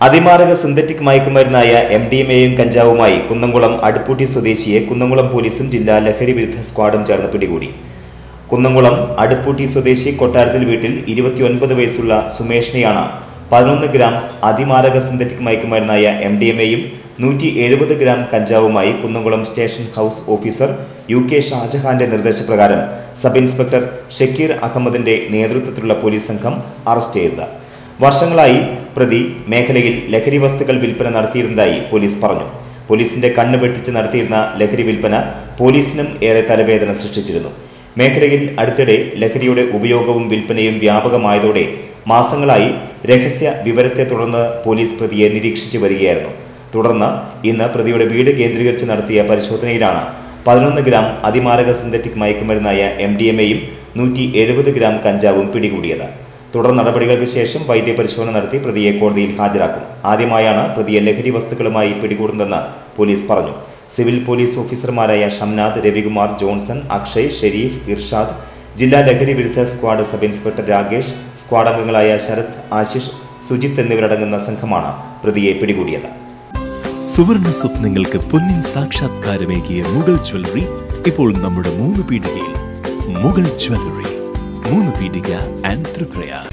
അതിമാരക synthetic മയക്കുമരുന്നായ M D M എയും കഞ്ചാവുമായി കുന്നംകുളം അടുപ്പൂട്ടി സ്വദേശിയെ കുന്നംകുളം പോലീസും ജില്ലാ ലഹരി വിരുദ്ധ സ്ക്വാഡും ചേർന്ന് പിടികൂടി കുന്നംകുളം അടുപ്പൂട്ടി സ്വദേശി കൊട്ടാരത്തിൽ വീട്ടിൽ ഇരുപത്തിയൊൻപത് വയസ്സുള്ള സുമേഷിനെയാണ് പതിനൊന്ന് ഗ്രാം അതിമാരക സിന്തറ്റിക് മയക്കുമരുന്നായ എം ഡി എം എയും നൂറ്റി എഴുപത് ഗ്രാം കഞ്ചാവുമായി Kunnamkulam station house officer U K ഷാജഹാന്റെ നിർദ്ദേശപ്രകാരം സബ് ഇൻസ്പെക്ടർ ഷക്കീർ അഹമ്മദിന്റെ നേതൃത്വത്തിലുള്ള പോലീസ് സംഘം അറസ്റ്റ് ചെയ്തത് വർഷങ്ങളായി പ്രതി മേഖലയിൽ ലഹരി വസ്തുക്കൾ വിൽപ്പന നടത്തിയിരുന്നതായി പോലീസ് പറഞ്ഞു പോലീസിന്റെ കണ്ണ് വെട്ടിച്ച് നടത്തിയിരുന്ന ലഹരി വിൽപ്പന പോലീസിനും ഏറെ തലവേദന സൃഷ്ടിച്ചിരുന്നു മേഖലയിൽ അടുത്തിടെ ലഹരിയുടെ ഉപയോഗവും വിൽപ്പനയും വ്യാപകമായതോടെ മാസങ്ങളായി രഹസ്യ വിവരത്തെ തുടർന്ന് പോലീസ് പ്രതിയെ നിരീക്ഷിച്ചു വരികയായിരുന്നു തുടർന്ന് ഇന്ന് പ്രതിയുടെ വീട് കേന്ദ്രീകരിച്ച് നടത്തിയ പരിശോധനയിലാണ് പതിനൊന്ന് ഗ്രാം അതിമാരക സിന്തറ്റിക് മയക്കുമരുന്നായ എം ഡി എം എയും നൂറ്റി എഴുപത് ഗ്രാം കഞ്ചാവും പിടികൂടിയത് തുടർ നടപടികൾക്ക് ശേഷം വൈദ്യപരിശോധന നടത്തി പ്രതിയെ കോടതിയിൽ ഹാജരാക്കും ആദ്യമായാണ് പ്രതിയെ ലഹരി വസ്തുക്കളുമായി പിടികൂടുന്നതെന്ന് പോലീസ് പറഞ്ഞു സിവിൽ പോലീസ് ഓഫീസർമാരായ ഷംനാഥ് രവികുമാർ ജോൺസൺ അക്ഷയ് ഷെരീഫ് ഇർഷാദ് ജില്ലാ ലഹരി വിരുദ്ധ squad sub inspector Rakesh squad അംഗങ്ങളായ ശരത് ആശിഷ് സുജിത്ത് എന്നിവരടങ്ങുന്ന സംഘമാണ് പ്രതിയെ പിടികൂടിയത് സുവർണ സ്വപ്നങ്ങൾക്ക് പൊന്നിൻ സാക്ഷാത്കാരമേകിയ മുഗൾ ജ്വല്ലറി ഇപ്പോൾ നമ്മുടെ മൂന്ന് പീടികയിൽ മുഗൾ ജ്വല്ലറി മൂന്ന് പീടിക ആൻഡ് ത്രിപുര